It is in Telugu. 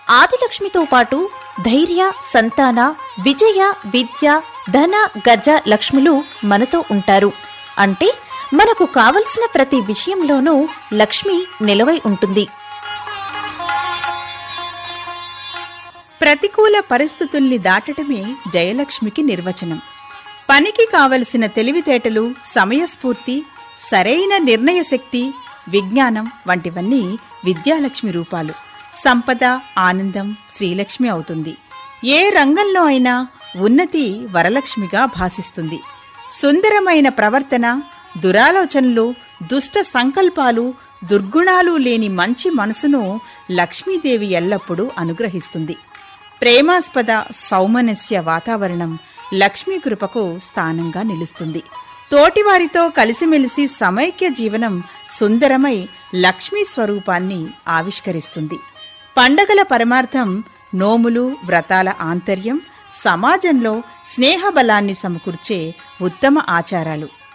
ఆదిలక్ష్మితో పాటు ధైర్య సంతాన విజయ విద్య ధన గజ లక్ష్ములు మనతో ఉంటారు అంటే మనకు కావలసిన ప్రతి విషయంలోనూ లక్ష్మి నిలవై ఉంటుంది ప్రతికూల పరిస్థితుల్ని దాటటమే జయలక్ష్మికి నిర్వచనం పనికి కావలసిన తెలివితేటలు సమయస్ఫూర్తి సరైన నిర్ణయ శక్తి విజ్ఞానం వంటివన్నీ విద్యాలక్ష్మి రూపాలు సంపద ఆనందం శ్రీలక్ష్మి అవుతుంది ఏ రంగంలో అయినా ఉన్నతి వరలక్ష్మిగా భాసిస్తుంది సుందరమైన ప్రవర్తన దురాలోచనలు దుష్ట సంకల్పాలు దుర్గుణాలు లేని మంచి మనసును లక్ష్మీదేవి ఎల్లప్పుడూ అనుగ్రహిస్తుంది ప్రేమాస్పద సౌమనస్య వాతావరణం లక్ష్మీ కృపకు స్థానంగా నిలుస్తుంది తోటివారితో కలిసిమెలిసి సమైక్య జీవనం సుందరమై లక్ష్మీ స్వరూపాన్ని ఆవిష్కరిస్తుంది పండగల పరమార్థం నోములు వ్రతాల ఆంతర్యం సమాజంలో స్నేహబలాన్ని సమకూర్చే ఉత్తమ ఆచారాలు